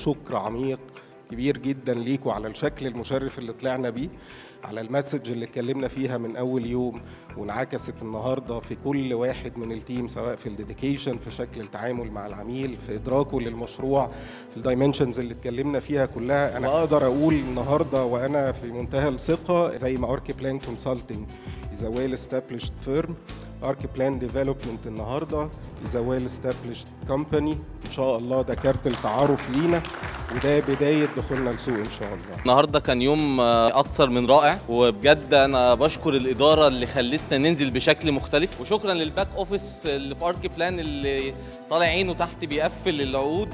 وشكر عميق كبير جدا ليكوا على الشكل المشرف اللي طلعنا بيه على المسج اللي اتكلمنا فيها من اول يوم وانعكست النهارده في كل واحد من التيم سواء في الديديكيشن في شكل التعامل مع العميل في ادراكه للمشروع في الدايمنشنز اللي اتكلمنا فيها كلها انا اقدر اقول النهارده وانا في منتهى الثقه زي ما اركي بلان كونسلتنج is a well established firm ارك بلان ديفلوبمنت النهارده is a well established company ان شاء الله ده كارت التعارف لينا وده بدايه دخولنا السوق ان شاء الله النهارده كان يوم آه، اكثر من رائع وبجد انا بشكر الاداره اللي خلتنا ننزل بشكل مختلف وشكرا للباك اوفيس اللي في ارك بلان اللي طالع عينه تحت بيقفل العقود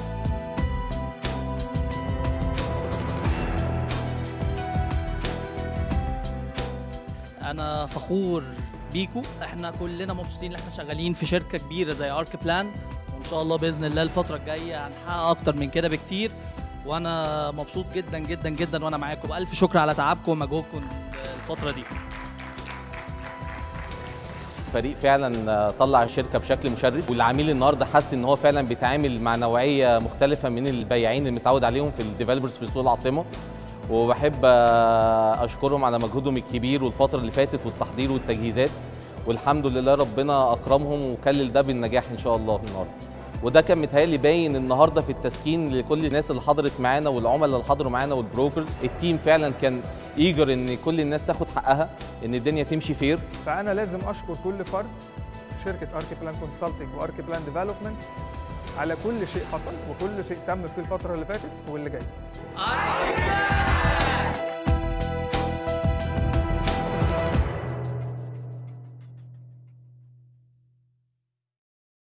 انا فخور بيكو احنا كلنا مبسوطين ان احنا شغالين في شركه كبيره زي ارك بلان وان شاء الله باذن الله الفتره الجايه هنحقق اكتر من كده بكتير وانا مبسوط جدا جدا جدا وانا معاكم الف شكر على تعبكم ومجهودكم الفتره دي فريق فعلا طلع الشركه بشكل مشرف والعميل النهارده حس ان هو فعلا بيتعامل مع نوعيه مختلفه من البياعين اللي متعود عليهم في الديفلوبرز في سوق العاصمه وبحب اشكرهم على مجهودهم الكبير والفتره اللي فاتت والتحضير والتجهيزات والحمد لله ربنا اكرمهم وكلل ده بالنجاح ان شاء الله النهارده وده كان متهيألي باين النهارده في التسكين لكل الناس اللي حضرت معانا والعملاء اللي حضروا معانا والبروكرز التيم فعلا كان ايجر ان كل الناس تاخد حقها ان الدنيا تمشي فير فانا لازم اشكر كل فرد في شركه ارك بلان كونسلتنج وارك بلان ديفلوبمنت على كل شيء حصل وكل شيء تم في الفتره اللي فاتت واللي جاي